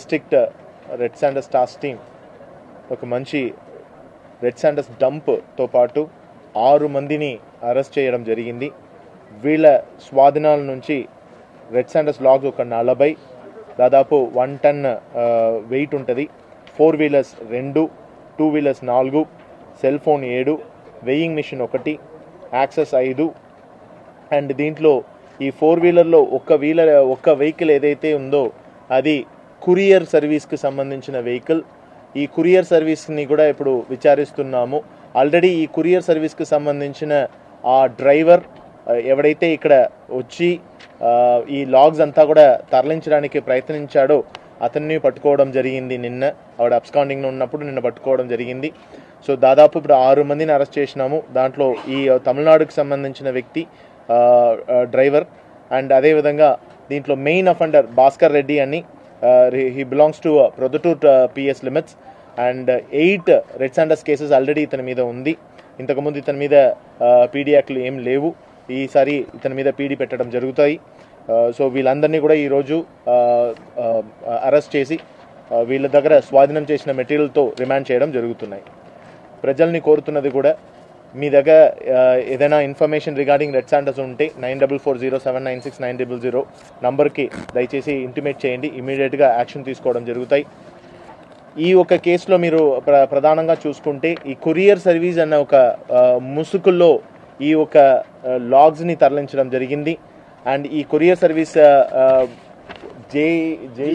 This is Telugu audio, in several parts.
district red sanders task team ఒక మంచి రెడ్ శాండర్స్ డంప్తో పాటు ఆరు మందిని అరెస్ట్ చేయడం జరిగింది వీళ్ళ స్వాధీనాల నుంచి రెడ్ శాండర్స్ లాగ్స్ ఒక నలభై దాదాపు వన్ టన్ వెయిట్ ఉంటుంది ఫోర్ వీలర్స్ రెండు టూ వీలర్స్ నాలుగు సెల్ ఫోన్ ఏడు వెయింగ్ మిషన్ ఒకటి యాక్సెస్ ఐదు అండ్ దీంట్లో ఈ ఫోర్ వీలర్లో ఒక్క వీలర్ ఒక్క వెహికల్ ఏదైతే ఉందో అది కురియర్ సర్వీస్కి సంబంధించిన వెహికల్ ఈ కురియర్ సర్వీస్ని కూడా ఇప్పుడు విచారిస్తున్నాము ఆల్రెడీ ఈ కురియర్ సర్వీస్కి సంబంధించిన ఆ డ్రైవర్ ఆ, ఎవడైతే ఇక్కడ వచ్చి ఆ, ఈ లాగ్స్ అంతా కూడా తరలించడానికి ప్రయత్నించాడో అతన్ని పట్టుకోవడం జరిగింది నిన్న ఆవిడ అబ్స్కాండింగ్లో ఉన్నప్పుడు నిన్న పట్టుకోవడం జరిగింది సో దాదాపు ఇప్పుడు ఆరు మందిని అరెస్ట్ చేసినాము దాంట్లో ఈ తమిళనాడుకు సంబంధించిన వ్యక్తి ఆ, ఆ, డ్రైవర్ అండ్ అదేవిధంగా దీంట్లో మెయిన్ అఫెండర్ భాస్కర్ రెడ్డి అని he belongs to Proddatur PS limits and eight red sanders cases already ఇతని మీద ఉంది ఇంతకుముందు ఇతని మీద పీడీ యాక్ట్లు ఏం లేవు ఈసారి ఇతని మీద పీడీ పెట్టడం జరుగుతాయి సో వీళ్ళందరినీ కూడా ఈరోజు అరెస్ట్ చేసి ఆ, వీళ్ళ దగ్గర స్వాధీనం చేసిన మెటీరియల్తో రిమాండ్ చేయడం జరుగుతున్నాయి ప్రజల్ని కోరుతున్నది కూడా మీ దగ్గర ఆ, ఏదైనా ఇన్ఫర్మేషన్ రిగార్డింగ్ రెడ్ శాండర్స్ ఉంటే nine double four zero seven nine six nine double zero నంబర్కి దయచేసి ఇంటిమేట్ చేయండి ఇమీడియట్గా యాక్షన్ తీసుకోవడం జరుగుతాయి ఈ ఒక కేసులో మీరు ప్ర ప్రధానంగా చూసుకుంటే ఈ కొరియర్ సర్వీస్ అన్న ఒక ఆ, ముసుగుల్లో ఈ ఒక లాగ్స్ని తరలించడం జరిగింది అండ్ ఈ కొరియర్ సర్వీస్ ఆ, ఆ, జే జై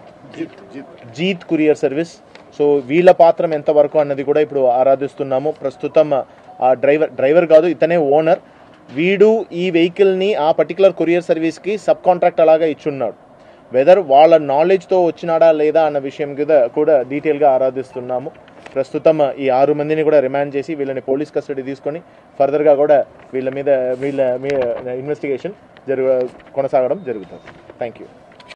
జీత్ కురియర్ సర్వీస్ సో వీళ్ళ పాత్రం ఎంతవరకు అన్నది కూడా ఇప్పుడు ఆరాధిస్తున్నాము ప్రస్తుతం ఆ డ్రైవర్ డ్రైవర్ కాదు ఇతనే ఓనర్ వీడు ఈ వెహికల్ని ఆ పర్టికులర్ కొరియర్ సర్వీస్కి సబ్ కాంట్రాక్ట్ అలాగా ఇచ్చున్నాడు వెదర్ వాళ్ళ నాలెడ్జ్తో వచ్చినాడా లేదా అన్న విషయం మీద కూడా డీటెయిల్గా ఆరాధిస్తున్నాము ప్రస్తుతం ఈ ఆరు మందిని కూడా రిమాండ్ చేసి వీళ్ళని పోలీస్ కస్టడీ తీసుకొని ఫర్దర్గా కూడా వీళ్ళ మీద వీళ్ళ ఇన్వెస్టిగేషన్ జరుగు కొనసాగడం జరుగుతుంది థ్యాంక్ యూ